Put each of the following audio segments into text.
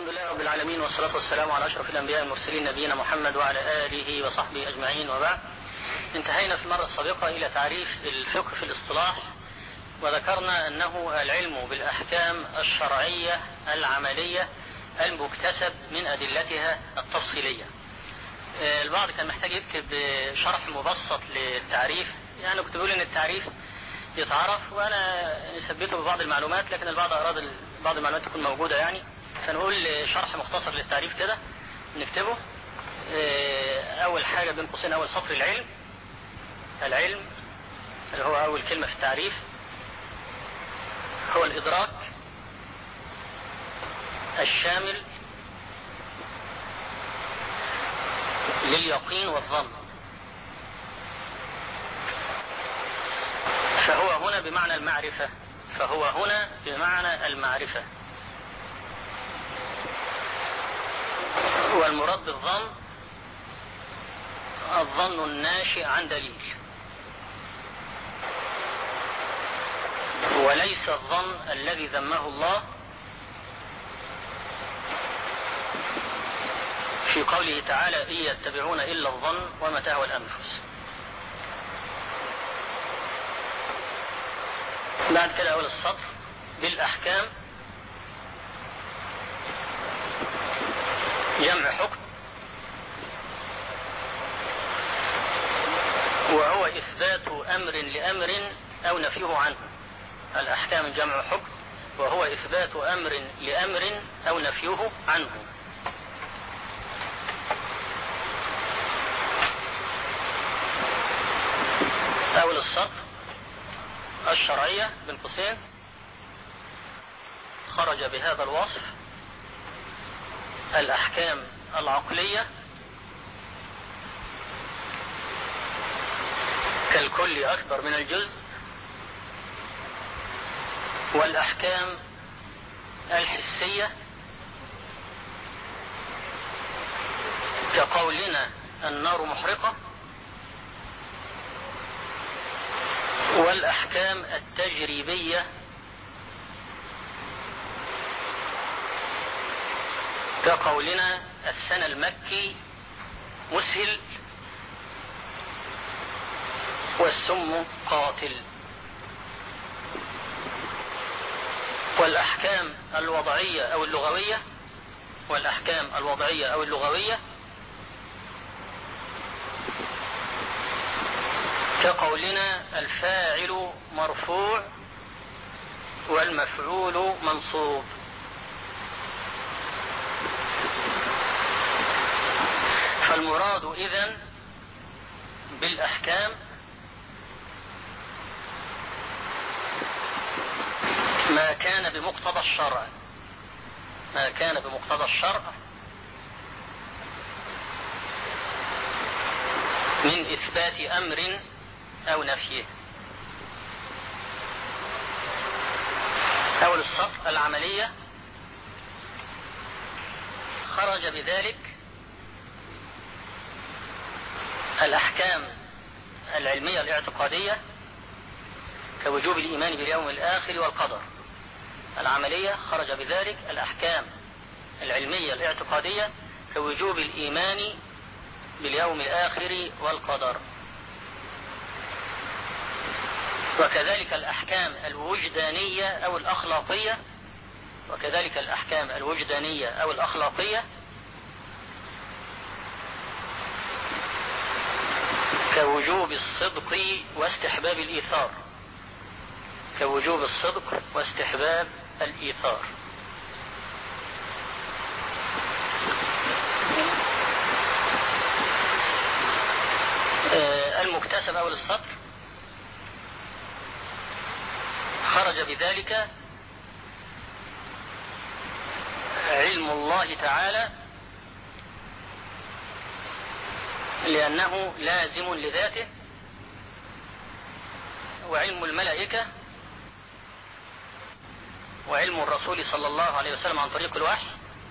الحمد لله رب العالمين والصلاة والسلام على أشرف الأنبياء والمرسلين نبينا محمد وعلى آله وصحبه أجمعين وبعد انتهينا في المرة السابقة إلى تعريف الفقه في الاصطلاح وذكرنا أنه العلم بالأحكام الشرعية العملية المكتسب من أدلتها التفصيلية البعض كان محتاج يكتب شرح مبسط للتعريف يعني كنت بقول ان التعريف يتعرف وانا نثبته ببعض المعلومات لكن البعض اراد بعض المعلومات تكون موجوده يعني فنقول شرح مختصر للتعريف كده نكتبه اول حاجه بين قوسين اول سطر العلم العلم اللي هو اول كلمه في التعريف هو الادراك الشامل لليقين والظن فهو هنا بمعنى المعرفة فهو هنا بمعنى المعرفة والمراد بالظن الظن الناشئ عن دليل وليس الظن الذي ذمه الله في قوله تعالى إن يتبعون إلا الظن وما تهوى الأنفس بعد كده أول السطر بالأحكام جمع حكم وهو إثبات أمر لأمر أو نفيه عنه الأحكام جمع حكم وهو إثبات أمر لأمر أو نفيه عنه أول السطر الشرعية بين قوسين خرج بهذا الوصف الأحكام العقلية كالكل أكبر من الجزء والأحكام الحسية كقولنا النار محرقة والأحكام التجريبية كقولنا السنة المكي مسهل والسم قاتل والأحكام الوضعية أو اللغوية والأحكام الوضعية أو اللغوية كقولنا الفاعل مرفوع والمفعول منصوب فالمراد إذن بالأحكام ما كان بمقتضى الشرع ما كان بمقتضى الشرع من إثبات أمر أو نفيه أول الصف العملية خرج بذلك الأحكام العلمية الاعتقادية كوجوب الإيمان باليوم الآخر والقدر العملية خرج بذلك الأحكام العلمية الاعتقادية كوجوب الإيمان باليوم الآخر والقدر وكذلك الأحكام الوجدانية أو الأخلاقية وكذلك الأحكام الوجدانية أو الأخلاقية كوجوب الصدق واستحباب الإيثار كوجوب الصدق واستحباب الإيثار المكتسب أول السطر خرج بذلك علم الله تعالى لأنه لازم لذاته وعلم الملائكة وعلم الرسول صلى الله عليه وسلم عن طريق الوحي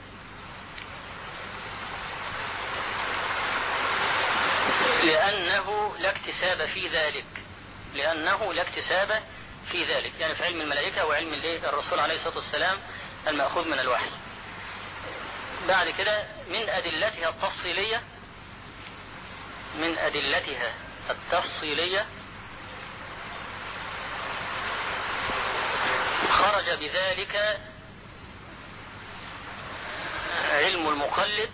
لأنه لا اكتساب في ذلك لأنه لا اكتساب في ذلك يعني في علم الملائكة وعلم الرسول عليه الصلاة والسلام المأخوذ من الوحي بعد كده من أدلتها التفصيلية من أدلتها التفصيلية خرج بذلك علم المقلد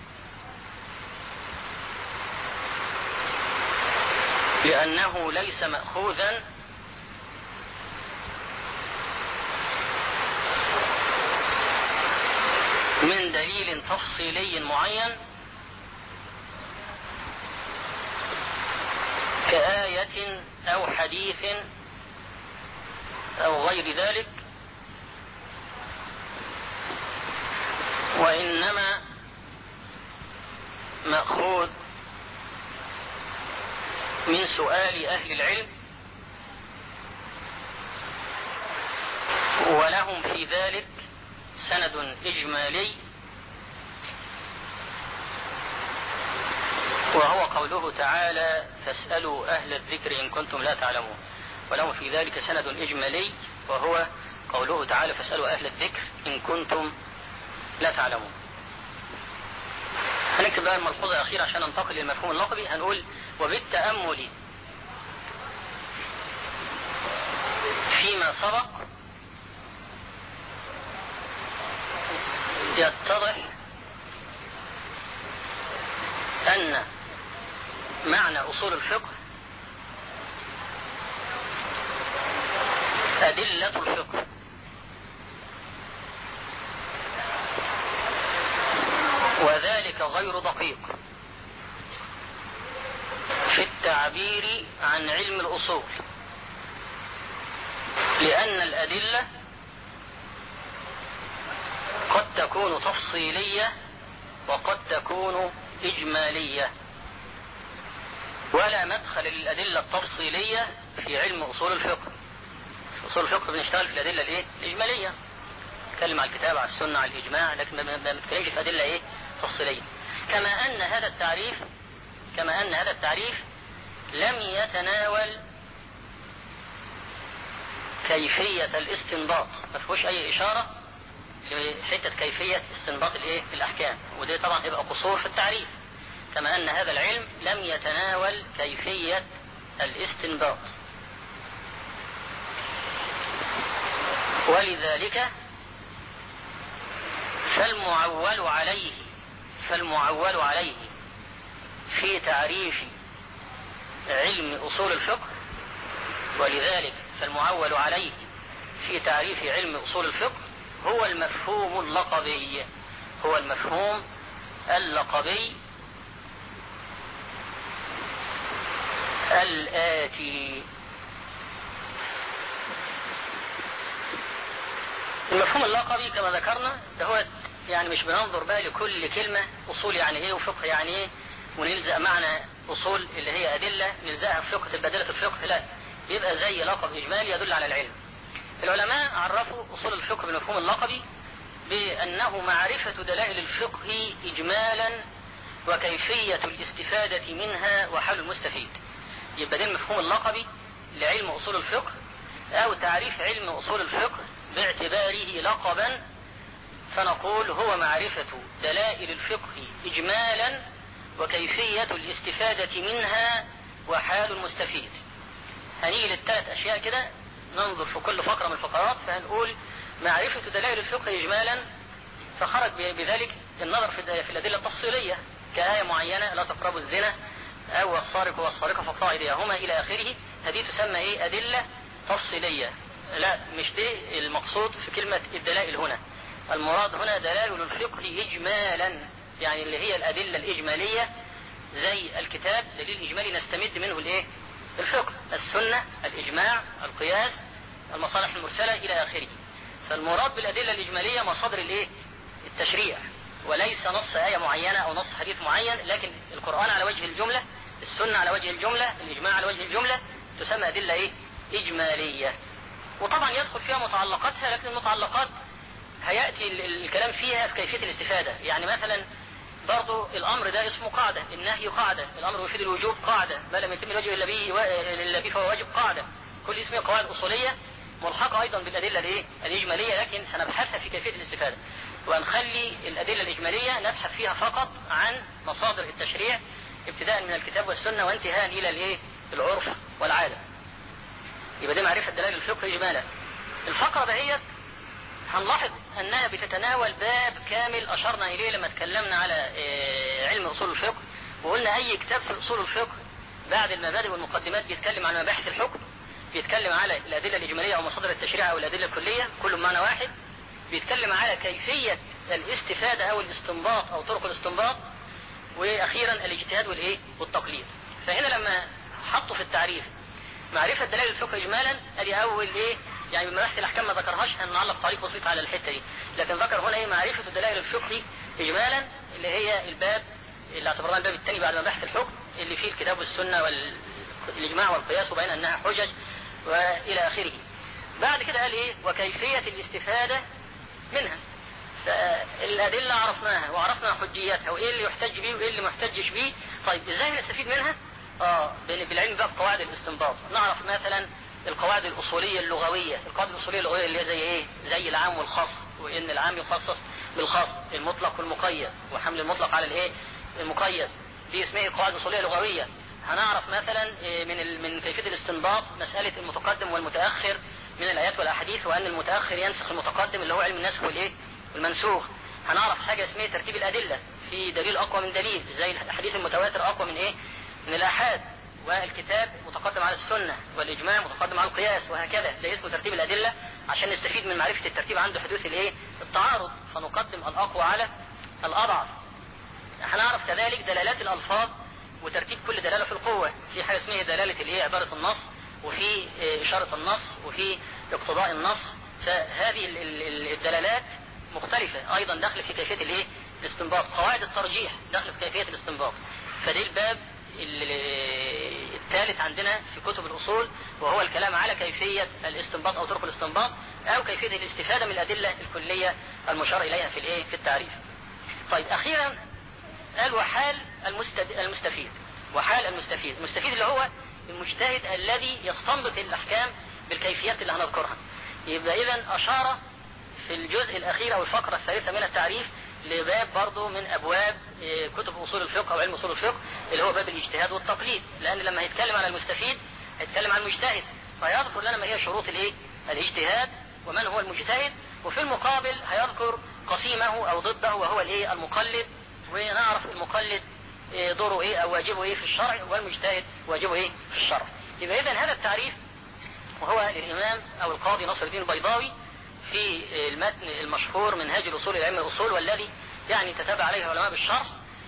لأنه ليس مأخوذا من دليل تفصيلي معين كآية أو حديث أو غير ذلك وإنما مأخوذ من سؤال أهل العلم ولهم في ذلك سند إجمالي وهو قوله تعالى فاسألوا أهل الذكر إن كنتم لا تعلمون ولهم في ذلك سند إجمالي وهو قوله تعالى فاسألوا أهل الذكر إن كنتم لا تعلمون هنكتب بقى الملحوظة الأخيرة عشان ننتقل للمفهوم اللقبي هنقول وبالتأمل فيما سبق يتضح أن معنى أصول الفقه أدلة الفقه وذلك غير دقيق في التعبير عن علم الأصول لأن الأدلة قد تكون تفصيلية وقد تكون إجمالية ولا مدخل للأدلة التفصيلية في علم أصول الفقه في أصول الفقه بنشتغل في الأدلة الإيه؟ الإجمالية نتكلم على الكتاب على السنة على الإجماع لكن ما بنتكلمش في أدلة إيه؟ تفصيلية كما أن هذا التعريف كما أن هذا التعريف لم يتناول كيفية الاستنباط ما فيهوش أي إشارة لحتة كيفية استنباط الإيه؟ الأحكام وده طبعا يبقى قصور في التعريف كما أن هذا العلم لم يتناول كيفية الاستنباط ولذلك فالمعول عليه فالمعول عليه في تعريف علم أصول الفقه ولذلك فالمعول عليه في تعريف علم أصول الفقه هو المفهوم اللقبي هو المفهوم اللقبي الآتي المفهوم اللقبي كما ذكرنا ده هو يعني مش بننظر بقى لكل كلمة أصول يعني إيه وفقه يعني إيه ونلزق معنى أصول اللي هي أدلة نلزقها في فقه تبقى أدلة الفقه لا يبقى زي لقب إجمالي يدل على العلم العلماء عرفوا أصول الفقه بالمفهوم اللقبي بأنه معرفة دلائل الفقه إجمالا وكيفية الاستفادة منها وحال المستفيد يبقى ده المفهوم اللقبي لعلم أصول الفقه أو تعريف علم أصول الفقه باعتباره لقبا فنقول هو معرفة دلائل الفقه إجمالا وكيفية الاستفادة منها وحال المستفيد هنيجي للثلاث أشياء كده ننظر في كل فقرة من الفقرات فهنقول معرفة دلائل الفقه إجمالا فخرج بذلك النظر في الأدلة التفصيلية كآية معينة لا تقربوا الزنا أو السارق والسارقة فاقطعوا أيديهما إلى آخره هذه تسمى إيه أدلة تفصيلية لا مش دي المقصود في كلمة الدلائل هنا المراد هنا دلائل الفقه إجمالا يعني اللي هي الأدلة الإجمالية زي الكتاب دليل إجمالي نستمد منه الإيه؟ الفقه السنة الإجماع القياس المصالح المرسلة إلى آخره فالمراد بالأدلة الإجمالية مصادر الإيه؟ التشريع وليس نص آية معينة أو نص حديث معين لكن القرآن على وجه الجملة السنة على وجه الجملة الإجماع على وجه الجملة تسمى أدلة إيه؟ إجمالية وطبعا يدخل فيها متعلقاتها لكن المتعلقات هيأتي الكلام فيها في كيفية الاستفادة يعني مثلا برضو الأمر ده اسمه قاعدة النهي قاعدة الأمر يفيد الوجوب قاعدة ما لم يتم الوجه إلا به إلا به فهو واجب قاعدة كل اسم قواعد أصولية ملحقة أيضا بالأدلة الإيه؟ الإجمالية لكن سنبحثها في كيفية الاستفادة ونخلي الأدلة الإجمالية نبحث فيها فقط عن مصادر التشريع ابتداء من الكتاب والسنة وانتهاء إلى الإيه؟ العرف والعادة. يبقى دي معرفة دلائل الفقه إجمالا. الفقرة دهيت هنلاحظ أنها بتتناول باب كامل أشرنا إليه لما تكلمنا على علم أصول الفقه وقلنا أي كتاب في أصول الفقه بعد المبادئ والمقدمات بيتكلم عن مباحث الحكم بيتكلم على الأدلة الإجمالية أو مصادر التشريع أو الأدلة الكلية كل معنى واحد بيتكلم على كيفية الاستفادة أو الاستنباط أو طرق الاستنباط وأخيرا الاجتهاد والإيه والتقليد فهنا لما حطوا في التعريف معرفة دلائل الفقه إجمالا أدي أول إيه يعني بمباحث الأحكام ما ذكرهاش هنعلق تعليق بسيط على الحتة دي لكن ذكر هنا إيه معرفة دلائل الفقه إجمالا اللي هي الباب اللي اعتبرناه الباب الثاني بعد مباحث الحكم اللي فيه الكتاب والسنة والإجماع والقياس وبين أنها حجج وإلى آخره بعد كده قال إيه وكيفية الاستفادة منها فالأدلة عرفناها وعرفنا حجياتها وإيه اللي يحتج به وإيه اللي ما يحتجش به طيب إزاي نستفيد منها؟ آه بالعلم بقى بقواعد الاستنباط نعرف مثلا القواعد الأصولية اللغوية القواعد الأصولية اللغوية اللي هي زي إيه؟ زي العام والخاص وإن العام يخصص بالخاص المطلق والمقيد وحمل المطلق على الإيه؟ المقيد دي اسمها قواعد أصولية لغوية هنعرف مثلا من من كيفية الاستنباط مسألة المتقدم والمتأخر من الآيات والأحاديث وأن المتأخر ينسخ المتقدم اللي هو علم النسخ والإيه؟ والمنسوخ هنعرف حاجة اسمها ترتيب الأدلة في دليل أقوى من دليل زي الحديث المتواتر أقوى من إيه؟ من الآحاد والكتاب متقدم على السنة والإجماع متقدم على القياس وهكذا ده اسمه ترتيب الأدلة عشان نستفيد من معرفة الترتيب عند حدوث الإيه؟ التعارض فنقدم الأقوى على الأضعف هنعرف كذلك دلالات الألفاظ وترتيب كل دلالة في القوة في حاجة اسمها دلالة الإيه؟ عبارة النص وفي إشارة النص وفي اقتضاء النص فهذه الدلالات مختلفة أيضا داخل في كيفية الإيه؟ الاستنباط قواعد الترجيح داخل في كيفية الاستنباط فدي الباب الثالث عندنا في كتب الأصول وهو الكلام على كيفية الاستنباط أو طرق الاستنباط أو كيفية الاستفادة من الأدلة الكلية المشار إليها في الإيه؟ في التعريف. طيب أخيرا قال وحال المستفيد وحال المستفيد المستفيد اللي هو المجتهد الذي يستنبط الأحكام بالكيفيات اللي هنذكرها يبقى إذا أشار في الجزء الأخير أو الفقرة الثالثة من التعريف لباب برضه من أبواب كتب أصول الفقه أو علم أصول الفقه اللي هو باب الاجتهاد والتقليد لأن لما هيتكلم عن المستفيد هيتكلم عن المجتهد فيذكر لنا ما هي شروط الإيه؟ الاجتهاد ومن هو المجتهد وفي المقابل هيذكر قسيمه أو ضده وهو الإيه؟ المقلد ونعرف المقلد دوره ايه او واجبه ايه في الشرع والمجتهد واجبه ايه في الشرع يبقى اذا هذا التعريف وهو للامام او القاضي نصر الدين البيضاوي في المتن المشهور منهاج الاصول الى علم الاصول والذي يعني تتابع عليه علماء بالشرح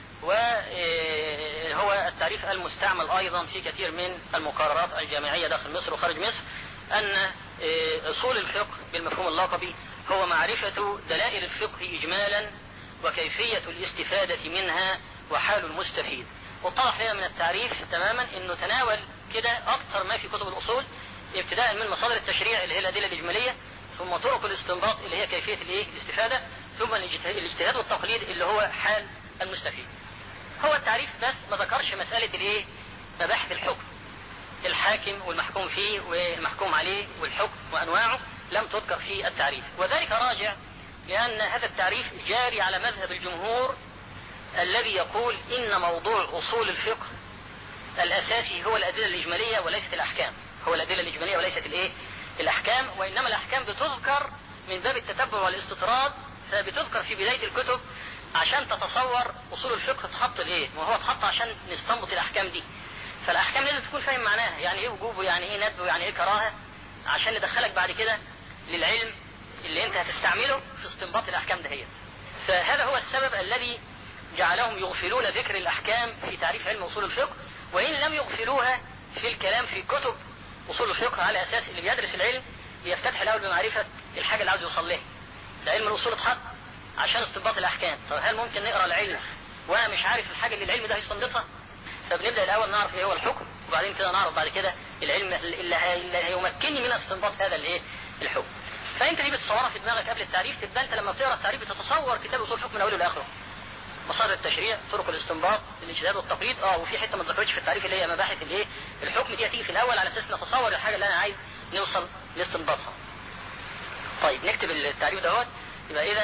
وهو التعريف المستعمل ايضا في كثير من المقررات الجامعيه داخل مصر وخارج مصر ان اصول الفقه بالمفهوم اللقبي هو معرفه دلائل الفقه اجمالا وكيفيه الاستفاده منها وحال المستفيد واتضح لنا من التعريف تماما انه تناول كده اكثر ما في كتب الاصول ابتداء من مصادر التشريع اللي هي الادله الاجماليه ثم طرق الاستنباط اللي هي كيفيه الايه الاستفاده ثم الاجتهاد والتقليد اللي هو حال المستفيد هو التعريف بس ما ذكرش مساله الايه مباحث الحكم الحاكم والمحكوم فيه والمحكوم عليه والحكم وانواعه لم تذكر في التعريف وذلك راجع لان هذا التعريف جاري على مذهب الجمهور الذي يقول إن موضوع أصول الفقه الأساسي هو الأدلة الإجمالية وليست الأحكام هو الأدلة الإجمالية وليست الإيه؟ الأحكام وإنما الأحكام بتذكر من باب التتبع والاستطراد فبتذكر في بداية الكتب عشان تتصور أصول الفقه اتحط لإيه؟ ما هو اتحط عشان نستنبط الأحكام دي فالأحكام لازم تكون فاهم معناها يعني إيه وجوب ويعني إيه ندب ويعني إيه كراهة عشان ندخلك بعد كده للعلم اللي أنت هتستعمله في استنباط الأحكام دهيت فهذا هو السبب الذي جعلهم يغفلون ذكر الأحكام في تعريف علم أصول الفقه وإن لم يغفلوها في الكلام في كتب أصول الفقه على أساس اللي بيدرس العلم بيفتتح الأول بمعرفة الحاجة اللي عاوز يوصل لها ده علم الأصول اتحط عشان استنباط الأحكام طب هل ممكن نقرأ العلم وأنا مش عارف الحاجة اللي العلم ده هيستنبطها فبنبدأ الأول نعرف إيه هو الحكم وبعدين كده نعرف بعد كده العلم اللي, هي... اللي هيمكنني من استنباط هذا الإيه الحكم فأنت دي بتصورها في دماغك قبل التعريف تبقى أنت لما بتقرأ التعريف بتتصور كتاب أصول الحكم من أوله لآخره مصادر التشريع طرق الاستنباط الاجتهاد والتقليد اه وفي حته ما اتذكرتش في التعريف اللي هي مباحث الايه الحكم دي هتيجي في الاول على اساس نتصور الحاجه اللي انا عايز نوصل لاستنباطها طيب نكتب التعريف دوت يبقى اذا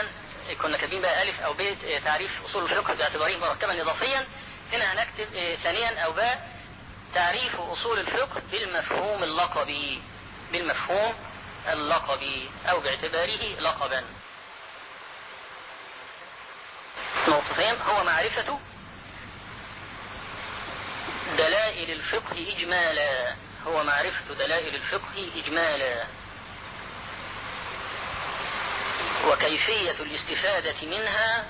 كنا كاتبين بقى ألف أو ب تعريف أصول الفقه باعتباره مركبا إضافيا هنا هنكتب ثانيا أو باء تعريف أصول الفقه بالمفهوم اللقبي بالمفهوم اللقبي أو باعتباره لقبا نقطتين هو معرفة دلائل الفقه إجمالا هو معرفة دلائل الفقه إجمالا وكيفية الاستفادة منها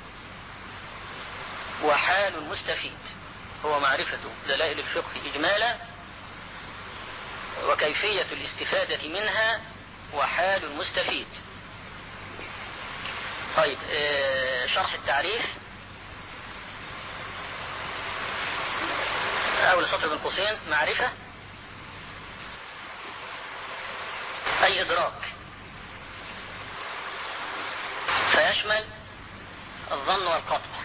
وحال المستفيد هو معرفة دلائل الفقه إجمالا وكيفية الاستفادة منها وحال المستفيد طيب آه، شرح التعريف أول سطر من قوسين معرفة أي إدراك فيشمل الظن والقطع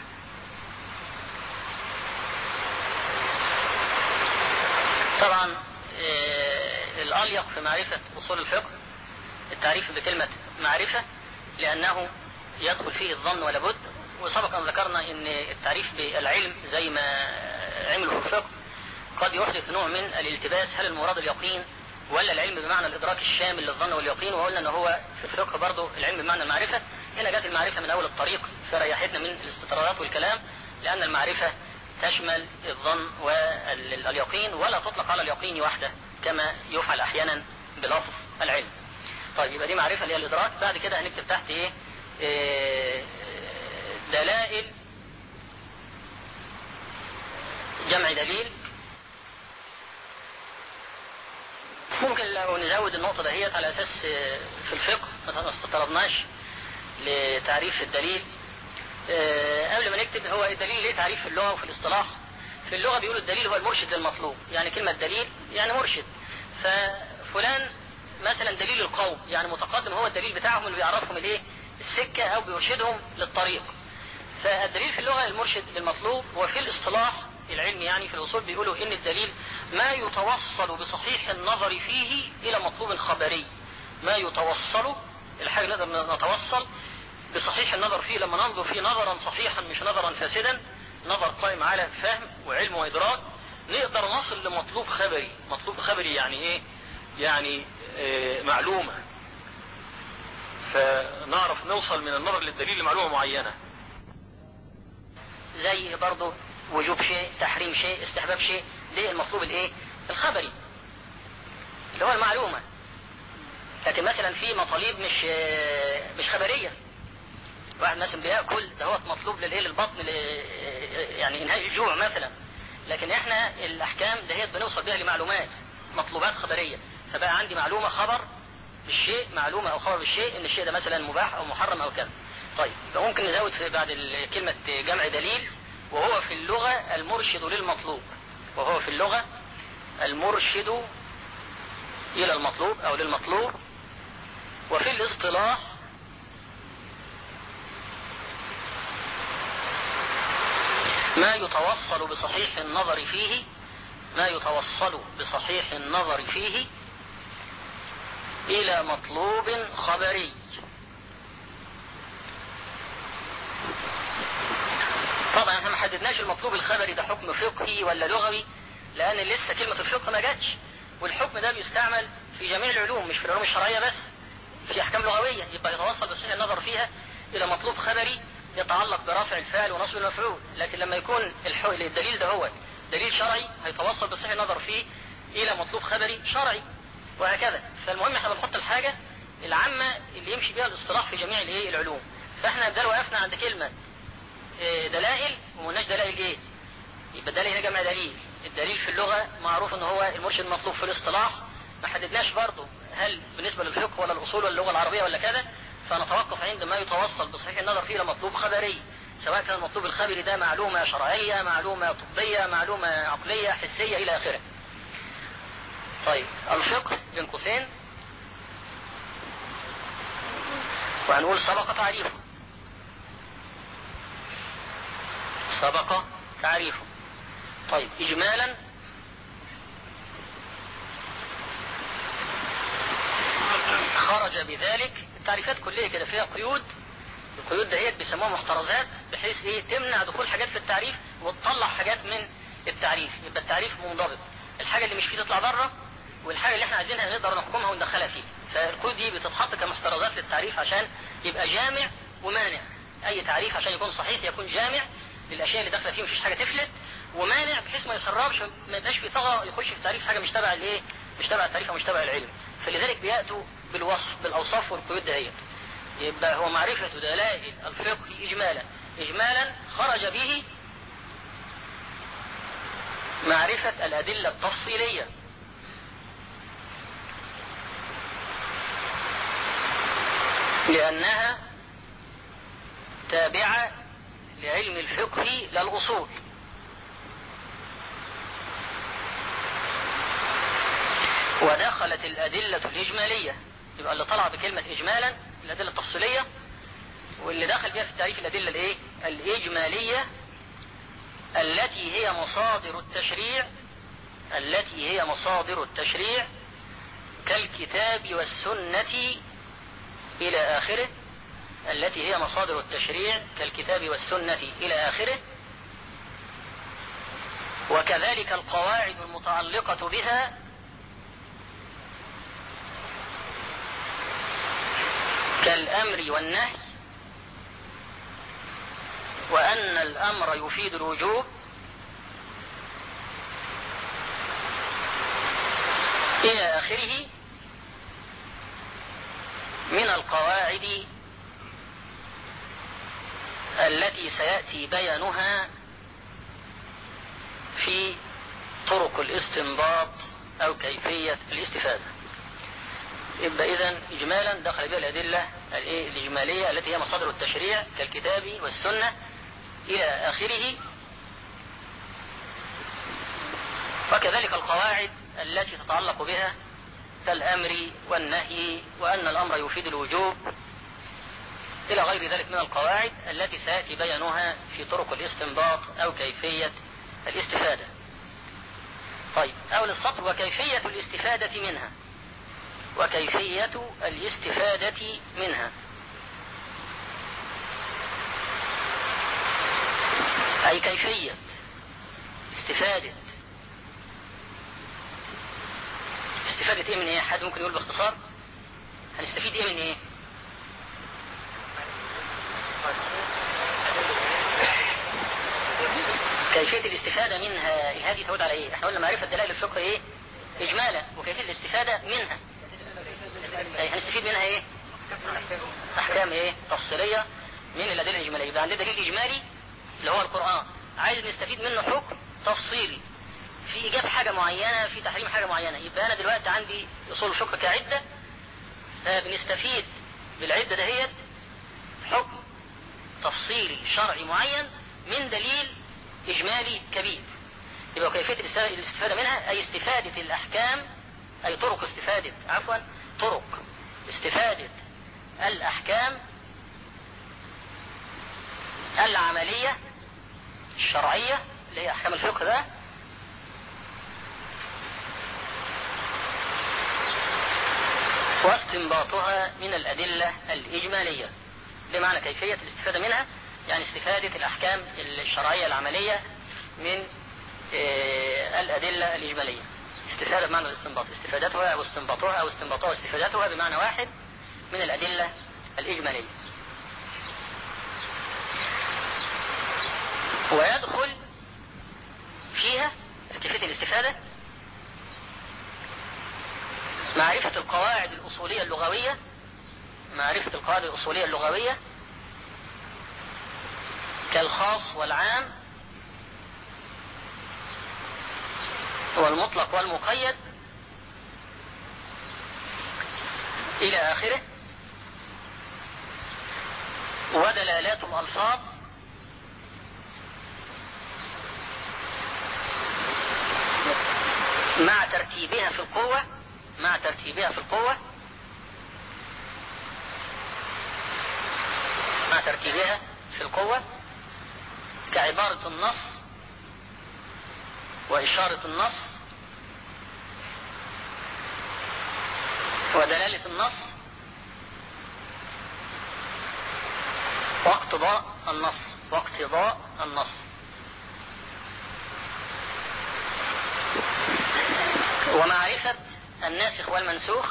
طبعا آه، الأليق في معرفة أصول الفقه التعريف بكلمة معرفة لأنه يدخل فيه الظن ولا بد وسبق أن ذكرنا أن التعريف بالعلم زي ما عملوا في الفقه قد يحدث نوع من الالتباس هل المراد اليقين ولا العلم بمعنى الإدراك الشامل للظن واليقين وقلنا أن هو في الفقه برضه العلم بمعنى المعرفة هنا جت المعرفة من أول الطريق فريحتنا من الاستطرادات والكلام لأن المعرفة تشمل الظن واليقين ولا تطلق على اليقين وحده كما يفعل أحيانا بلفظ العلم طيب يبقى دي معرفة اللي هي الإدراك بعد كده هنكتب تحت إيه, إيه دلائل جمع دليل ممكن لو نزود النقطة دهيت على أساس في الفقه مثلا ما استطردناش لتعريف الدليل قبل ما نكتب هو الدليل ليه تعريف في اللغة وفي الاصطلاح في اللغة بيقولوا الدليل هو المرشد للمطلوب يعني كلمة دليل يعني مرشد ففلان مثلا دليل القوم يعني متقدم هو الدليل بتاعهم اللي بيعرفهم الايه السكة او بيرشدهم للطريق فالدليل في اللغة المرشد للمطلوب وفي الاصطلاح العلمي يعني في الأصول بيقولوا إن الدليل ما يتوصل بصحيح النظر فيه إلى مطلوب خبري ما يتوصل الحاجة نقدر نتوصل بصحيح النظر فيه لما ننظر فيه نظرا صحيحا مش نظرا فاسدا نظر قائم على فهم وعلم وإدراك نقدر نصل لمطلوب خبري مطلوب خبري يعني إيه يعني إيه معلومة فنعرف نوصل من النظر للدليل لمعلومة معينة زي برضه وجوب شيء تحريم شيء استحباب شيء ده المطلوب الايه الخبري اللي هو المعلومة لكن مثلا في مطالب مش مش خبرية واحد مثلا بياكل ده هو مطلوب للايه للبطن يعني انهاء الجوع مثلا لكن احنا الاحكام دهيت بنوصل بيها لمعلومات مطلوبات خبرية فبقى عندي معلومة خبر بالشيء معلومة او خبر بالشيء ان الشيء ده مثلا مباح او محرم او كذا طيب فممكن نزود في بعد كلمة جمع دليل وهو في اللغة المرشد للمطلوب وهو في اللغة المرشد إلى المطلوب أو للمطلوب وفي الاصطلاح ما يتوصل بصحيح النظر فيه ما يتوصل بصحيح النظر فيه إلى مطلوب خبري طبعا احنا ما حددناش المطلوب الخبري ده حكم فقهي ولا لغوي لان لسه كلمة الفقه ما جاتش والحكم ده بيستعمل في جميع العلوم مش في العلوم الشرعية بس في احكام لغوية يبقى يتوصل بصحيح النظر فيها الى مطلوب خبري يتعلق برفع الفاعل ونصب المفعول لكن لما يكون الدليل ده هو دليل شرعي هيتوصل بصحيح النظر فيه الى مطلوب خبري شرعي وهكذا فالمهم احنا بنحط الحاجة العامة اللي يمشي بها الاصطلاح في جميع الايه العلوم فاحنا ده وقفنا عند كلمة دلائل ومناش دلائل ايه يبقى الدليل هنا جمع دليل الدليل في اللغة معروف ان هو المرشد المطلوب في الاصطلاح ما حددناش برضه هل بالنسبة للفقه ولا الاصول ولا اللغة العربية ولا كذا فنتوقف عند ما يتوصل بصحيح النظر فيه لمطلوب خبري سواء كان المطلوب الخبري ده معلومة شرعية معلومة طبية معلومة عقلية حسية الى اخره طيب الفقه بين قوسين وهنقول سبق تعريفه سبق تعريفه طيب إجمالا خرج بذلك التعريفات كلها كده فيها قيود القيود دهيت بيسموها محترزات بحيث ايه تمنع دخول حاجات في التعريف وتطلع حاجات من التعريف يبقى التعريف منضبط الحاجة اللي مش فيه تطلع بره والحاجة اللي احنا عايزينها نقدر نحكمها وندخلها فيه فالقيود دي بتتحط كمحترزات للتعريف عشان يبقى جامع ومانع اي تعريف عشان يكون صحيح يكون جامع للاشياء اللي داخله فيه مفيش حاجه تفلت ومانع بحيث ما يسربش ما يبقاش في طغى يخش في تعريف حاجه مش تبع الايه مش تبع التعريف ومش تبع العلم فلذلك بياتوا بالوصف بالاوصاف والقيود دهيت يبقى هو معرفة دلائل الفقه إجمالا إجمالا خرج به معرفة الأدلة التفصيلية لأنها تابعة لعلم الفقه للأصول ودخلت الأدلة الإجمالية يبقى اللي طلع بكلمة إجمالا الأدلة التفصيلية واللي دخل بها في التعريف الأدلة الإيه؟ الإجمالية التي هي مصادر التشريع التي هي مصادر التشريع كالكتاب والسنة إلى آخره التي هي مصادر التشريع كالكتاب والسنة إلى آخره وكذلك القواعد المتعلقة بها كالأمر والنهي وأن الأمر يفيد الوجوب إلى آخره من القواعد التي سيأتي بيانها في طرق الاستنباط أو كيفية الاستفادة يبقى إذا إجمالا دخل بها الأدلة الإجمالية التي هي مصادر التشريع كالكتاب والسنة إلى آخره وكذلك القواعد التي تتعلق بها كالأمر والنهي وأن الأمر يفيد الوجوب إلى غير ذلك من القواعد التي سيأتي بيانها في طرق الاستنباط أو كيفية الاستفادة طيب أول السطر وكيفية الاستفادة منها وكيفية الاستفادة منها أي كيفية استفادة استفادة إيه من إيه؟ حد ممكن يقول باختصار؟ هنستفيد إيه من إيه؟ كيفية الاستفادة منها هذه تعود على إيه؟ إحنا قلنا معرفة دلائل الفقه إيه؟ إجمالا وكيفية الاستفادة منها أي هنستفيد منها إيه؟ أحكام إيه؟ تفصيلية من الأدلة الإجمالية يبقى عندنا دليل إجمالي اللي هو القرآن عايز نستفيد منه حكم تفصيلي في إيجاب حاجة معينة في تحريم حاجة معينة يبقى أنا دلوقتي عندي أصول الفقه كعدة فبنستفيد بالعدة دهيت حكم تفصيلي شرعي معين من دليل إجمالي كبير يبقى كيفية الاستفادة منها أي استفادة الأحكام أي طرق استفادة عفوا طرق استفادة الأحكام العملية الشرعية اللي هي أحكام الفقه ده واستنباطها من الأدلة الإجمالية بمعنى كيفية الاستفادة منها يعني استفادة الأحكام الشرعية العملية من الأدلة الإجمالية استفادة بمعنى الاستنباط استفادتها أو استنباطها أو استنباطها واستفادتها بمعنى واحد من الأدلة الإجمالية ويدخل فيها في كيفية الاستفادة معرفة القواعد الأصولية اللغوية معرفة القواعد الأصولية اللغوية كالخاص والعام والمطلق والمقيد إلى آخره ودلالات الألفاظ مع ترتيبها في القوة مع ترتيبها في القوة مع ترتيبها في القوة كعبارة النص وإشارة النص ودلالة النص واقتضاء النص واقتضاء النص ومعرفة الناسخ والمنسوخ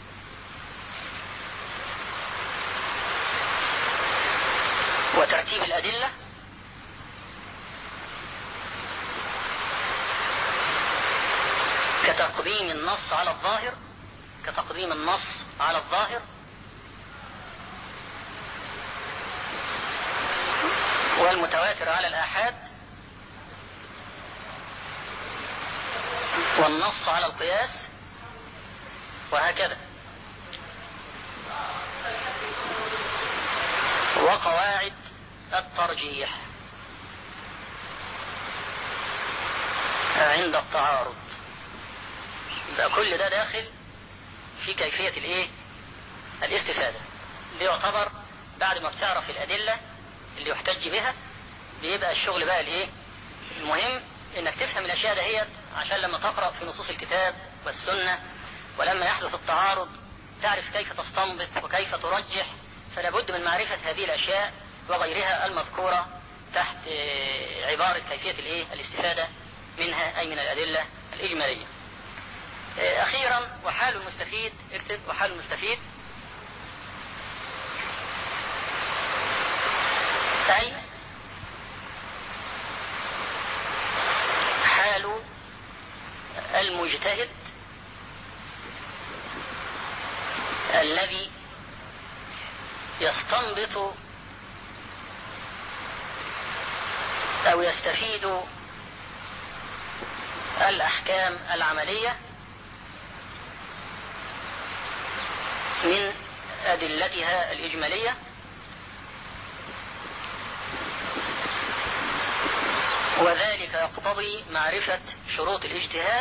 وترتيب الأدلة كتقديم النص على الظاهر كتقديم النص على الظاهر والمتواتر على الآحاد والنص على القياس وهكذا وقواعد الترجيح عند التعارض يبقى كل ده داخل في كيفية الايه الاستفادة اللي يعتبر بعد ما بتعرف الأدلة اللي يحتج بها بيبقى الشغل بقى الايه المهم انك تفهم الاشياء دهيت عشان لما تقرأ في نصوص الكتاب والسنة ولما يحدث التعارض تعرف كيف تستنبط وكيف ترجح فلا بد من معرفة هذه الأشياء وغيرها المذكورة تحت عبارة كيفية الايه الاستفادة منها أي من الأدلة الإجمالية أخيرا وحال المستفيد اكتب وحال المستفيد أي حال المجتهد الذي يستنبط أو يستفيد الأحكام العملية من أدلتها الإجمالية وذلك يقتضي معرفة شروط الاجتهاد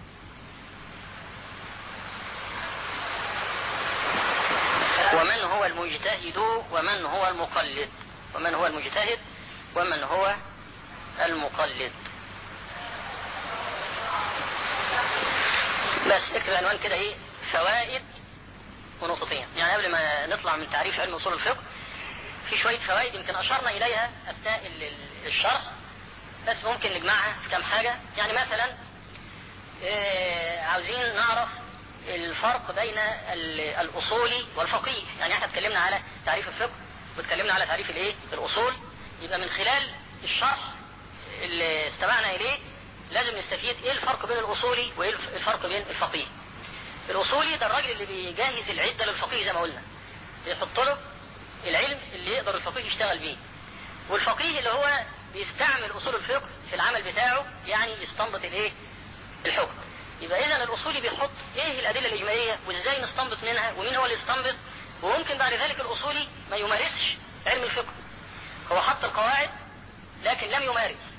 ومن هو المجتهد ومن هو المقلد ومن هو المجتهد ومن هو المقلد بس اكتب عنوان كده ايه فوائد ونقطتين يعني قبل ما نطلع من تعريف علم اصول الفقه في شوية فوائد يمكن اشرنا اليها اثناء الشرح بس ممكن نجمعها في كام حاجة يعني مثلا إيه عاوزين نعرف الفرق بين الاصولي والفقيه يعني احنا اتكلمنا على تعريف الفقه واتكلمنا على تعريف الايه الاصول يبقى من خلال الشرح اللي استمعنا اليه لازم نستفيد ايه الفرق بين الاصولي وايه الفرق بين الفقيه الاصولي ده الراجل اللي بيجهز العده للفقيه زي ما قلنا بيحط له العلم اللي يقدر الفقيه يشتغل بيه والفقيه اللي هو بيستعمل اصول الفقه في العمل بتاعه يعني يستنبط الايه الحكم يبقى اذا الاصولي بيحط ايه الادله الاجماليه وازاي نستنبط منها ومين هو اللي يستنبط وممكن بعد ذلك الاصولي ما يمارسش علم الفقه هو حط القواعد لكن لم يمارس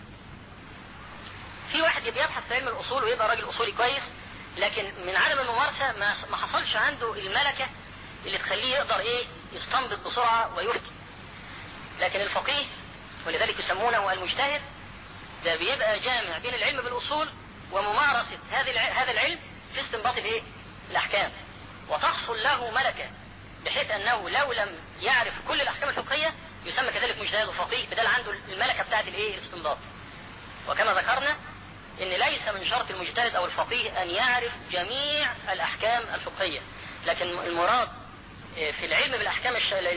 في واحد بيبحث في علم الاصول ويبقى راجل اصولي كويس لكن من عدم الممارسه ما ما حصلش عنده الملكه اللي تخليه يقدر ايه يستنبط بسرعه ويفتي لكن الفقيه ولذلك يسمونه المجتهد ده بيبقى جامع بين العلم بالاصول وممارسه هذا هذا العلم في استنباط الايه الاحكام وتحصل له ملكه بحيث انه لو لم يعرف كل الاحكام الفقهيه يسمى كذلك مجتهد وفقيه بدل عنده الملكه بتاعت الايه الاستنباط وكما ذكرنا ان ليس من شرط المجتهد او الفقيه ان يعرف جميع الاحكام الفقهيه لكن المراد في العلم بالاحكام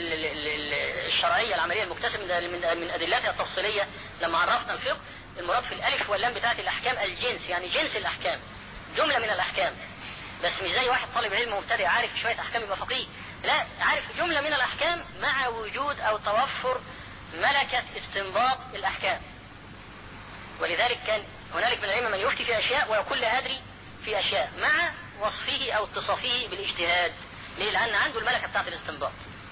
الشرعيه العمليه المكتسبه من ادلتها التفصيليه لما عرفنا الفقه المراد في الالف واللام بتاعت الاحكام الجنس يعني جنس الاحكام جمله من الاحكام بس مش زي واحد طالب علم مبتدئ عارف شويه احكام يبقى فقيه لا عارف جمله من الاحكام مع وجود او توفر ملكه استنباط الاحكام ولذلك كان هنالك من الائمه من يفتي في اشياء ويقول لا ادري في اشياء مع وصفه او اتصافه بالاجتهاد ليه؟ لان عنده الملكه بتاعت الاستنباط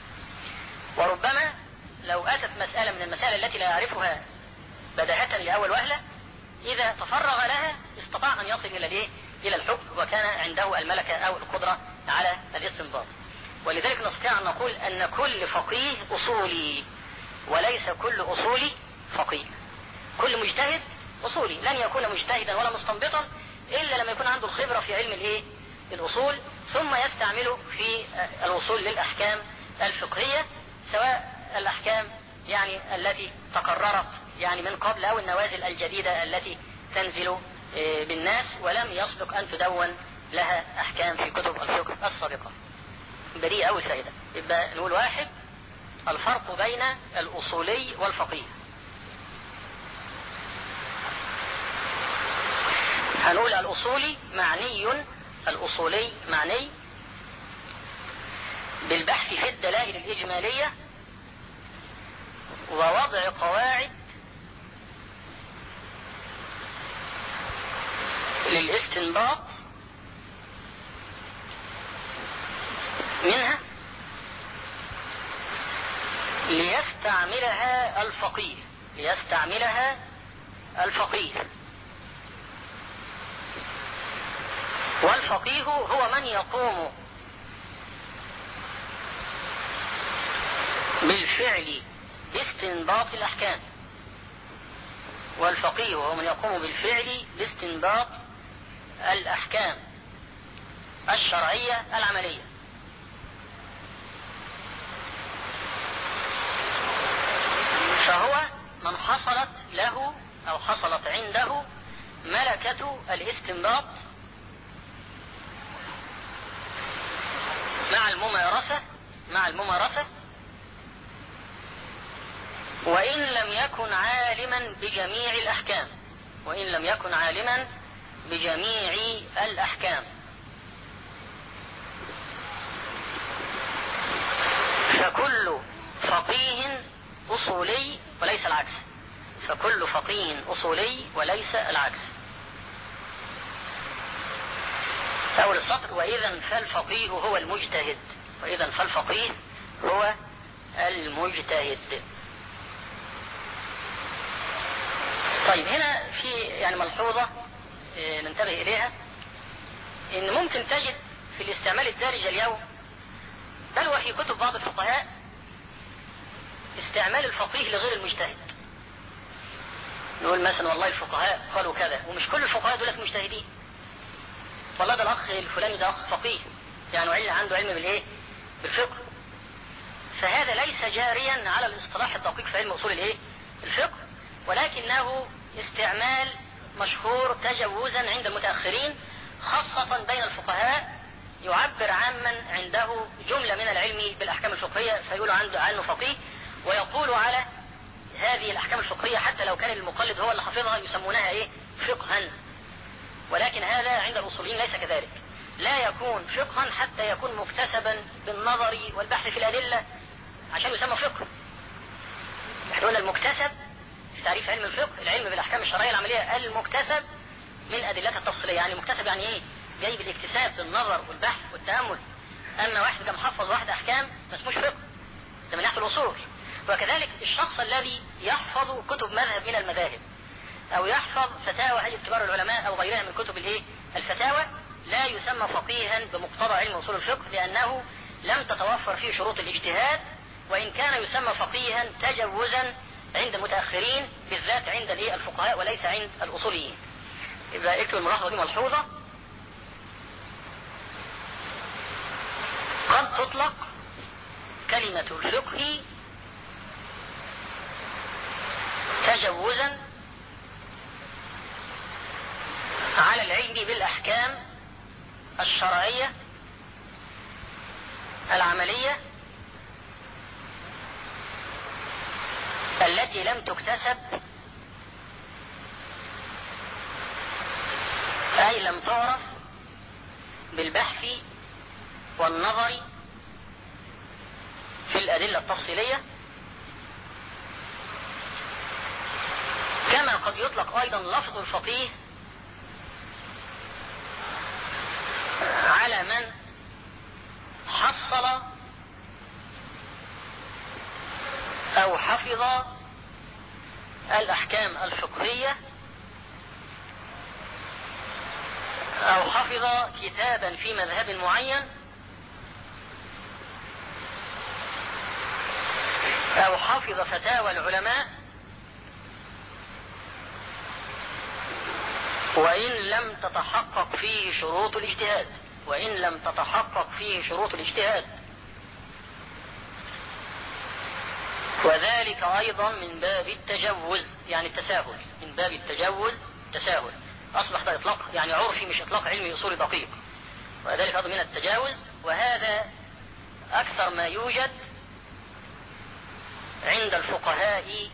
وربما لو اتت مساله من المسائل التي لا يعرفها بداهة لأول وهلة إذا تفرغ لها استطاع أن يصل إلى الإيه؟ إلى الحكم وكان عنده الملكة أو القدرة على الاستنباط. ولذلك نستطيع أن نقول أن كل فقيه أصولي وليس كل أصولي فقيه. كل مجتهد أصولي، لن يكون مجتهدا ولا مستنبطا إلا لما يكون عنده الخبرة في علم الإيه؟ الأصول ثم يستعمله في الوصول للأحكام الفقهية سواء الأحكام يعني التي تقررت يعني من قبل أو النوازل الجديدة التي تنزل آه، بالناس ولم يسبق أن تدون لها أحكام في كتب الفقه السابقة بريئة أول فائدة يبقى نقول واحد الفرق بين الأصولي والفقيه هنقول الأصولي معني الأصولي معني بالبحث في الدلائل الإجمالية ووضع قواعد للاستنباط منها ليستعملها الفقيه ليستعملها الفقيه والفقيه هو من يقوم بالفعل باستنباط الأحكام والفقيه هو من يقوم بالفعل باستنباط الأحكام الشرعية العملية فهو من حصلت له أو حصلت عنده ملكة الاستنباط مع الممارسة مع الممارسة وإن لم يكن عالما بجميع الأحكام وإن لم يكن عالما بجميع الأحكام فكل فقيه أصولي وليس العكس فكل فقيه أصولي وليس العكس أول السطر وإذا فالفقيه هو المجتهد وإذا فالفقيه هو المجتهد طيب هنا في يعني ملحوظة آه، ننتبه إليها إن ممكن تجد في الاستعمال الدارج اليوم بل وفي كتب بعض الفقهاء استعمال الفقيه لغير المجتهد نقول مثلا والله الفقهاء قالوا كذا ومش كل الفقهاء دولت مجتهدين والله ده الأخ الفلاني ده أخ فقيه يعني علم عنده علم بالإيه؟ بالفقه فهذا ليس جاريا على الاصطلاح الدقيق في علم أصول الإيه؟ الفقه ولكنه استعمال مشهور تجوزا عند المتأخرين خاصة بين الفقهاء يعبر عمن عنده جملة من العلم بالأحكام الفقهية فيقول عنده عنه فقيه ويقول على هذه الأحكام الفقهية حتى لو كان المقلد هو اللي حافظها يسمونها إيه فقها ولكن هذا عند الأصوليين ليس كذلك لا يكون فقها حتى يكون مكتسبا بالنظر والبحث في الأدلة عشان يسمى فقه احنا قلنا المكتسب في تعريف علم الفقه العلم بالأحكام الشرعية العملية المكتسب من أدلتها التفصيلية يعني مكتسب يعني إيه جاي بالاكتساب بالنظر والبحث والتأمل أما واحد كان محفظ واحد أحكام ما اسموش فقه ده من ناحية الأصول وكذلك الشخص الذي يحفظ كتب مذهب من المذاهب أو يحفظ فتاوى هيئة كبار العلماء أو غيرها من كتب الإيه الفتاوى لا يسمى فقيها بمقتضى علم أصول الفقه لأنه لم تتوفر فيه شروط الاجتهاد وإن كان يسمى فقيها تجوزا عند المتأخرين بالذات عند الفقهاء وليس عند الأصوليين يبقى اكتب الملاحظة دي ملحوظة قد تطلق كلمة الفقه تجوزا على العلم بالأحكام الشرعية العملية التي لم تكتسب أي لم تعرف بالبحث والنظر في الأدلة التفصيلية كما قد يطلق أيضا لفظ الفقيه على من حصل أو حفظ الأحكام الفقهية أو حفظ كتابا في مذهب معين أو حفظ فتاوى العلماء وإن لم تتحقق فيه شروط الاجتهاد وإن لم تتحقق فيه شروط الاجتهاد وذلك أيضا من باب التجوز يعني التساهل من باب التجوز تساهل أصبح ده إطلاق يعني عرفي مش إطلاق علمي أصولي دقيق وذلك أيضا من التجاوز وهذا أكثر ما يوجد عند الفقهاء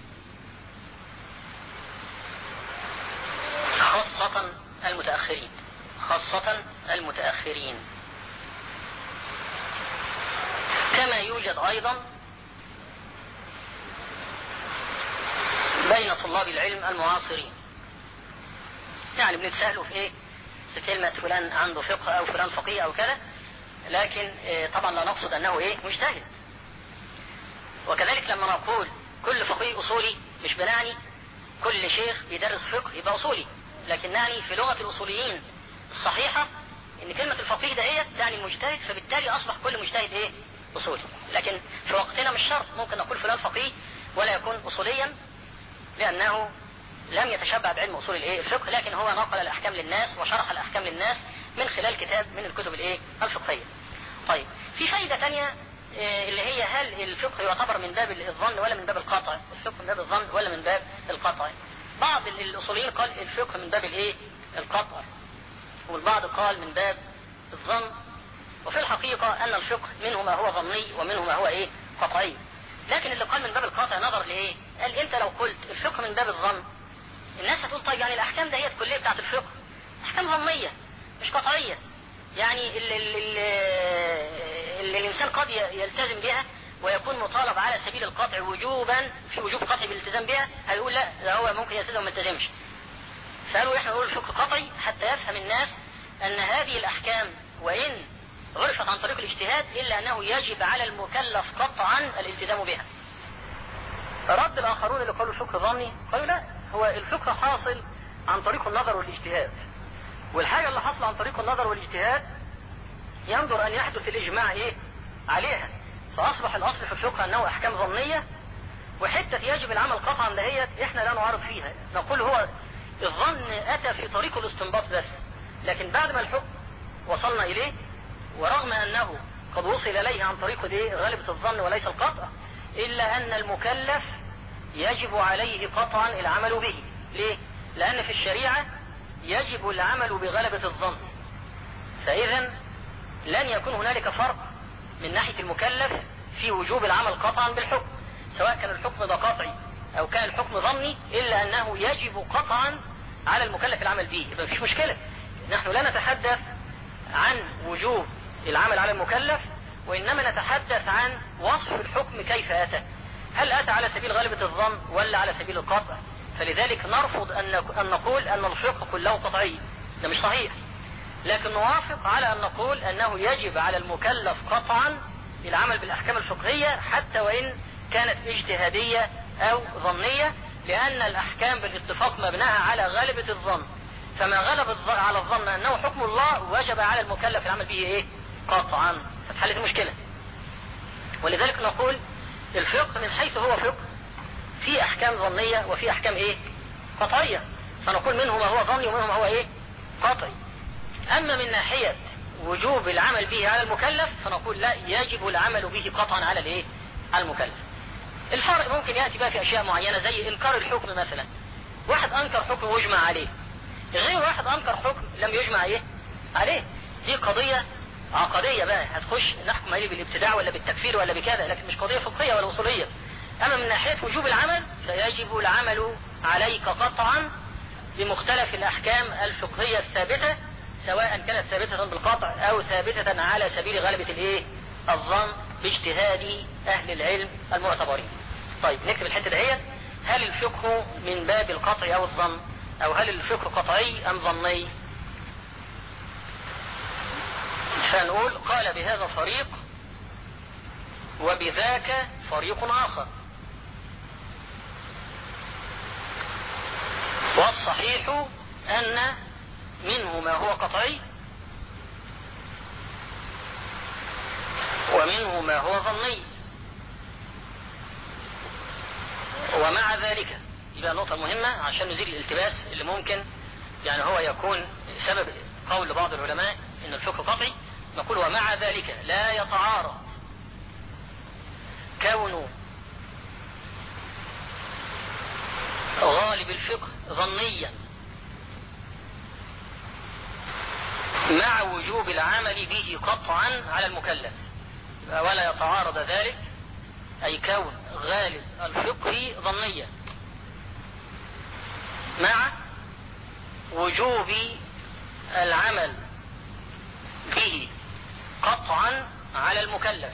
خاصة المتأخرين خاصة المتأخرين كما يوجد أيضا بين طلاب العلم المعاصرين يعني بنتسألوا في ايه في كلمة فلان عنده فقه او فلان فقيه او كذا لكن إيه طبعا لا نقصد انه ايه مجتهد وكذلك لما نقول كل فقيه اصولي مش بنعني كل شيخ بيدرس فقه يبقى اصولي لكن نعني في لغة الاصوليين الصحيحة ان كلمة الفقيه دهيت تعني المجتهد فبالتالي اصبح كل مجتهد ايه اصولي لكن في وقتنا مش شرط ممكن نقول فلان فقيه ولا يكون اصوليا لانه لم يتشبع بعلم اصول الايه الفقه لكن هو نقل الاحكام للناس وشرح الاحكام للناس من خلال كتاب من الكتب الايه الفقهيه طيب في فايده ثانيه اللي هي هل الفقه يعتبر من باب الظن ولا من باب القطع الفقه من باب الظن ولا من باب القطع بعض الاصوليين قال الفقه من باب الايه القطع والبعض قال من باب الظن وفي الحقيقة أن الفقه منه ما هو ظني ومنه ما هو إيه قطعي لكن اللي قال من باب القطع نظر لإيه قال أنت لو قلت الفقه من باب الظن الناس هتقول طيب يعني الأحكام دهيت كلية بتاعت الفقه أحكام ظنية مش قطعية يعني ال ال ال ال الإنسان قد يلتزم بها ويكون مطالب على سبيل القطع وجوبا في وجوب قطعي بالالتزام بها هيقول لا ده هو ممكن يلتزم وما يلتزمش فقالوا احنا نقول الفقه قطعي حتى يفهم الناس ان هذه الاحكام وان عرفت عن طريق الاجتهاد الا انه يجب على المكلف قطعا الالتزام بها. رد الاخرون اللي قالوا الفقه ظني قالوا لا هو الفقه حاصل عن طريق النظر والاجتهاد. والحاجه اللي حاصله عن طريق النظر والاجتهاد ينظر ان يحدث الاجماع ايه؟ عليها. فاصبح الاصل في الفقه انه احكام ظنيه وحته يجب العمل قطعا دهيت احنا لا نعارض فيها، نقول هو الظن اتى في طريق الاستنباط بس لكن بعد ما الحكم وصلنا اليه ورغم انه قد وصل اليه عن طريق الايه غالبة الظن وليس القطع الا ان المكلف يجب عليه قطعا العمل به ليه لان في الشريعة يجب العمل بغلبة الظن فاذا لن يكون هنالك فرق من ناحية المكلف في وجوب العمل قطعا بالحكم سواء كان الحكم ده قطعي او كان الحكم ظني الا انه يجب قطعا على المكلف العمل به يبقى مفيش مشكله نحن لا نتحدث عن وجوب العمل على المكلف وانما نتحدث عن وصف الحكم كيف اتى هل اتى على سبيل غلبة الظن ولا على سبيل القطع فلذلك نرفض ان نقول ان الفقه كله قطعي ده مش صحيح لكن نوافق على ان نقول انه يجب على المكلف قطعا العمل بالاحكام الفقهيه حتى وان كانت اجتهاديه او ظنيه لان الاحكام بالاتفاق مبناها على غلبة الظن فما غلب على الظن انه حكم الله وجب على المكلف العمل به ايه قطعا فتحلت المشكلة ولذلك نقول الفقه من حيث هو فقه في احكام ظنية وفي احكام ايه قطعية فنقول منه ما هو ظني ومنه ما هو ايه قطعي اما من ناحية وجوب العمل به على المكلف فنقول لا يجب العمل به قطعا على الايه على المكلف الفرق ممكن ياتي بقى في اشياء معينه زي انكار الحكم مثلا واحد انكر حكم ويجمع عليه غير واحد انكر حكم لم يجمع ايه عليه دي قضيه عقديه بقى هتخش نحكم عليه بالابتداع ولا بالتكفير ولا بكذا لكن مش قضيه فقهيه ولا اصوليه اما من ناحيه وجوب العمل فيجب العمل عليك قطعا بمختلف الاحكام الفقهيه الثابته سواء كانت ثابته بالقطع او ثابته على سبيل غلبه الايه الظن باجتهاد اهل العلم المعتبرين طيب نكتب الحته دهيت هل الفقه من باب القطع او الظن او هل الفقه قطعي ام ظني فنقول قال بهذا فريق وبذاك فريق اخر والصحيح ان منه ما هو قطعي ومنه ما هو ظني ومع ذلك يبقى نقطة مهمة عشان نزيل الالتباس اللي ممكن يعني هو يكون سبب قول بعض العلماء ان الفقه قطعي نقول ومع ذلك لا يتعارض كون الفقه ظنيا مع وجوب العمل به قطعا على المكلف ولا يتعارض ذلك أي كون غالب الفقه ظنيا مع وجوب العمل به قطعا على المكلف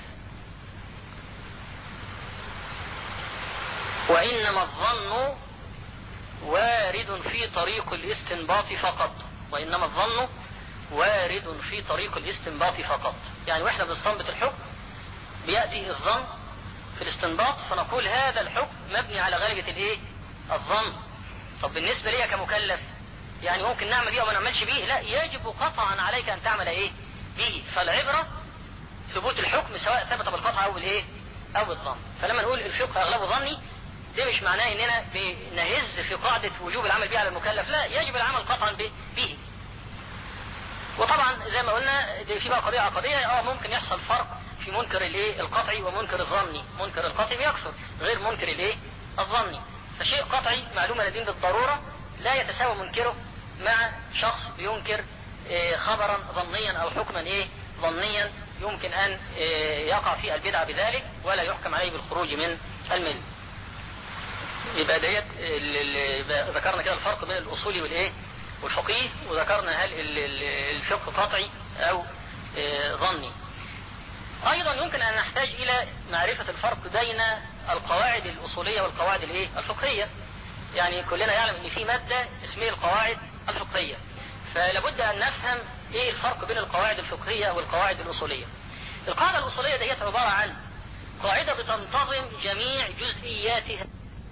وإنما الظن وارد في طريق الاستنباط فقط وإنما الظن وارد في طريق الاستنباط فقط يعني واحنا بنستنبط الحكم بيأتي الظن في الاستنباط فنقول هذا الحكم مبني على غالبة الايه الظن طب بالنسبة لي كمكلف يعني ممكن نعمل ايه وما نعملش به لا يجب قطعا عليك ان تعمل ايه به فالعبرة ثبوت الحكم سواء ثبت بالقطع او بالايه او بالظن فلما نقول الفقه اغلبه ظني ده مش معناه اننا بنهز في قاعدة وجوب العمل به على المكلف لا يجب العمل قطعا به وطبعا زي ما قلنا دي في بقى قضية عقدية اه ممكن يحصل فرق في منكر الايه القطعي ومنكر الظني منكر القطعي بيكفر غير منكر الايه الظني فشيء قطعي معلومة لدين بالضرورة لا يتساوى منكره مع شخص بينكر إيه خبرا ظنيا او حكما ايه ظنيا يمكن ان إيه يقع في البدعة بذلك ولا يحكم عليه بالخروج من المل يبقى ديت ذكرنا كده الفرق بين الاصولي والايه والفقيه وذكرنا هل الفقه قطعي او ظني ايضا يمكن ان نحتاج الى معرفة الفرق بين القواعد الاصولية والقواعد الايه الفقهية يعني كلنا يعلم ان في مادة اسمها القواعد الفقهية فلابد ان نفهم ايه الفرق بين القواعد الفقهية والقواعد الاصولية القاعدة الاصولية ديت عبارة عن قاعدة بتنتظم جميع جزئياتها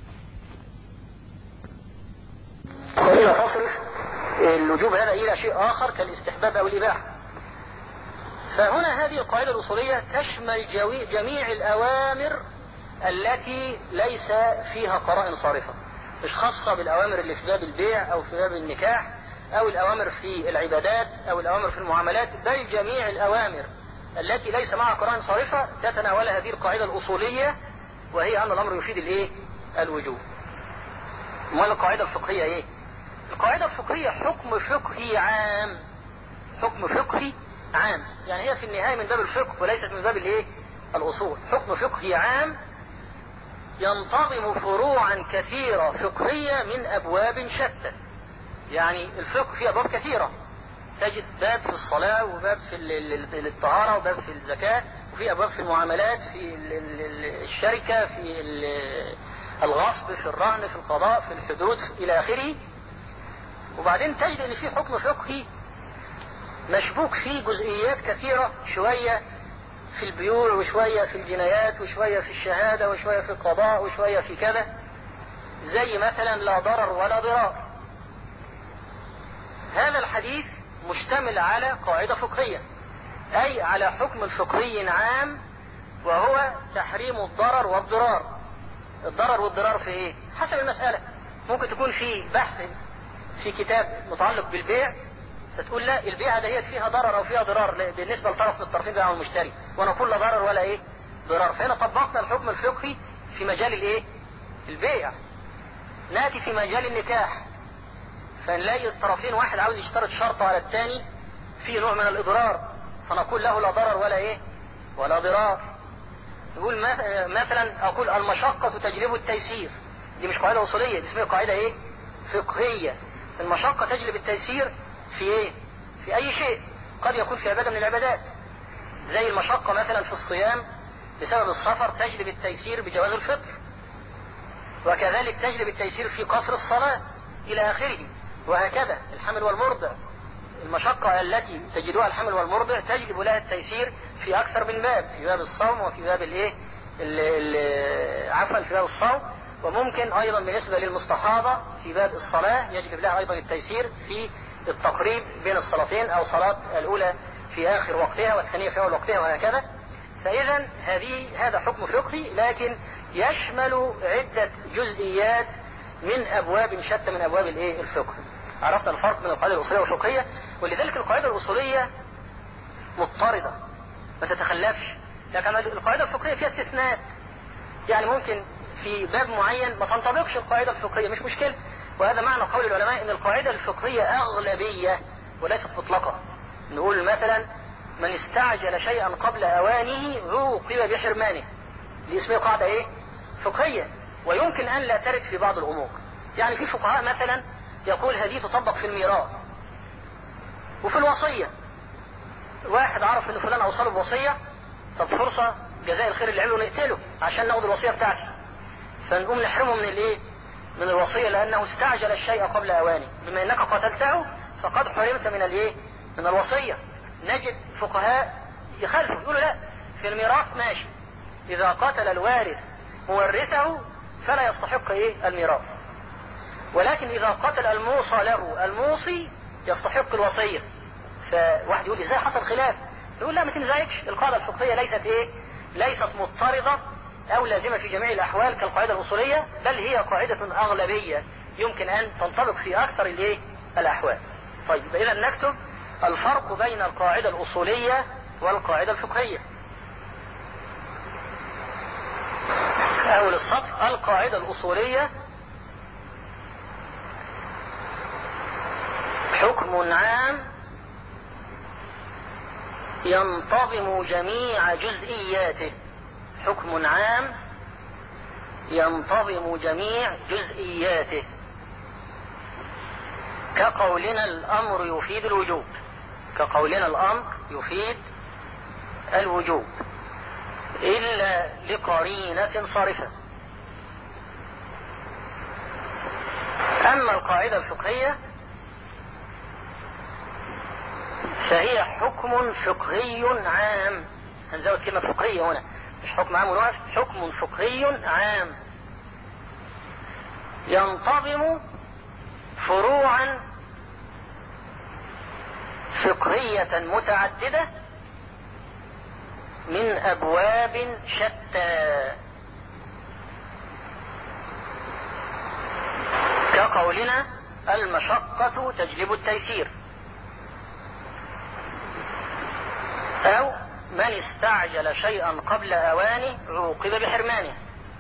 وإلى تصرف الوجوب هذا إلى شيء آخر كالاستحباب أو الإباحة فهنا هذه القاعدة الأصولية تشمل جميع الأوامر التي ليس فيها قرائن صارفة مش خاصة بالأوامر اللي في باب البيع أو في باب النكاح أو الأوامر في العبادات أو الأوامر في المعاملات بل جميع الأوامر التي ليس معها قرائن صارفة تتناول هذه القاعدة الأصولية وهي أن الأمر يفيد الإيه؟ الوجوب. أمال القاعدة الفقهية إيه؟ القاعدة الفقهية حكم فقهي عام حكم فقهي عام يعني هي في النهاية من باب الفقه وليست من باب الايه الاصول حكم فقهي عام ينتظم فروعا كثيرة فقهية من ابواب شتى يعني الفقه فيه ابواب كثيرة تجد باب في الصلاة وباب في الطهارة وباب في الزكاة وفي ابواب في المعاملات في الشركة في الغصب في الرهن في القضاء في الحدود الى اخره وبعدين تجد ان في حكم فقهي مشبوك فيه جزئيات كثيرة شوية في البيوع وشوية في الجنايات وشوية في الشهادة وشوية في القضاء وشوية في كذا زي مثلا لا ضرر ولا ضرار هذا الحديث مشتمل على قاعدة فقهية أي على حكم فقهي عام وهو تحريم الضرر والضرار الضرر والضرار في ايه حسب المسألة ممكن تكون في بحث في كتاب متعلق بالبيع فتقول لا البيعة دهيت فيها ضرر او فيها ضرار بالنسبة لطرف من الطرفين بيع المشتري ونقول لا ضرر ولا ايه ضرار فهنا طبقنا الحكم الفقهي في مجال الايه البيع ناتي في مجال النكاح فنلاقي الطرفين واحد عاوز يشترط شرط على الثاني في نوع من الاضرار فنقول له لا ضرر ولا ايه ولا ضرار نقول مثلا اقول المشقة تجلب التيسير دي مش قاعدة اصولية دي اسمها قاعدة ايه فقهية المشقة تجلب التيسير في ايه في اي شيء قد يكون في عبادة من العبادات زي المشقة مثلا في الصيام بسبب السفر تجلب التيسير بجواز الفطر وكذلك تجلب التيسير في قصر الصلاة الى اخره وهكذا الحمل والمرضع المشقة التي تجدها الحمل والمرضع تجلب لها التيسير في اكثر من باب في باب الصوم وفي باب الايه عفوا في باب الصوم وممكن ايضا بالنسبة للمستحاضة في باب الصلاة يجلب لها ايضا التيسير في التقريب بين الصلاتين او صلاة الاولى في اخر وقتها والثانية في اول وقتها وهكذا فاذا هذه هذا حكم فقهي لكن يشمل عدة جزئيات من ابواب شتى من ابواب الايه الفقه عرفنا الفرق بين القاعدة الاصولية والفقهية ولذلك القاعدة الاصولية مضطردة ما تتخلفش لكن القاعدة الفقهية فيها استثناء يعني ممكن في باب معين ما تنطبقش القاعدة الفقهية مش مشكلة وهذا معنى قول العلماء ان القاعدة الفقهية اغلبية وليست مطلقة نقول مثلا من استعجل شيئا قبل اوانه عوقب بحرمانه دي اسمها قاعدة ايه فقهية ويمكن ان لا ترد في بعض الامور يعني في فقهاء مثلا يقول هذه تطبق في الميراث وفي الوصية واحد عرف ان فلان اوصله بوصية طب فرصة جزاء الخير اللي عمله نقتله عشان ناخد الوصية بتاعتي فنقوم نحرمه من الايه من الوصية لانه استعجل الشيء قبل اوانه بما انك قتلته فقد حرمت من الايه من الوصية نجد فقهاء يخالفوا يقولوا لا في الميراث ماشي اذا قتل الوارث مورثه فلا يستحق ايه الميراث ولكن اذا قتل الموصى له الموصي يستحق الوصية فواحد يقول ازاي حصل خلاف يقول لا ما تنزعجش القاعدة الفقهية ليست ايه ليست مضطردة او لازمة في جميع الاحوال كالقاعدة الاصولية بل هي قاعدة اغلبية يمكن ان تنطبق في اكثر الايه الاحوال طيب اذا نكتب الفرق بين القاعدة الاصولية والقاعدة الفقهية اول السطر القاعدة الاصولية حكم عام ينتظم جميع جزئياته حكم عام ينتظم جميع جزئياته كقولنا الامر يفيد الوجوب كقولنا الامر يفيد الوجوب الا لقرينة صارفة اما القاعدة الفقهية فهي حكم فقهي عام هنزود كلمة فقهية هنا مش حكم عام ونقف حكم فقهي عام ينتظم فروعا فقهية متعددة من أبواب شتى كقولنا المشقة تجلب التيسير أو من استعجل شيئا قبل أوانه عوقب بحرمانه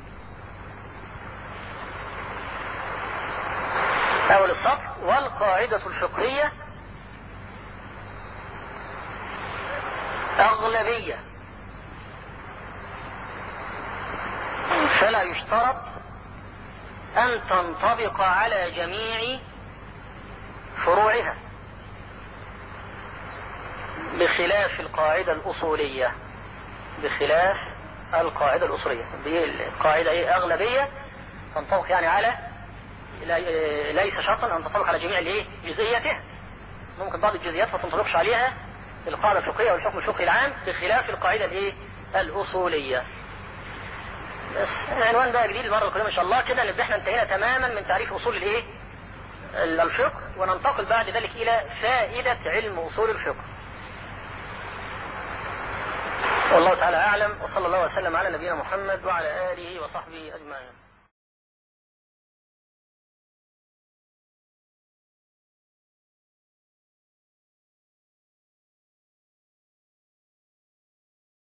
أول السطر والقاعدة الفقهية أغلبية فلا يشترط أن تنطبق على جميع فروعها بخلاف القاعدة الأصولية بخلاف القاعدة الأصولية دي القاعدة إيه أغلبية تنطبق يعني على ليس شرطا أن تنطبق على جميع الإيه جزئياتها ممكن بعض الجزئيات ما تنطبقش عليها القاعدة الفقهية والحكم الفقهي العام بخلاف القاعدة الإيه الأصولية بس عنوان بقى جديد المرة القادمة إن شاء الله كده نبقى احنا انتهينا تماما من تعريف أصول الإيه الفقه وننتقل بعد ذلك إلى فائدة علم أصول الفقه والله تعالى أعلم وصلى الله وسلم على نبينا محمد وعلى آله وصحبه أجمعين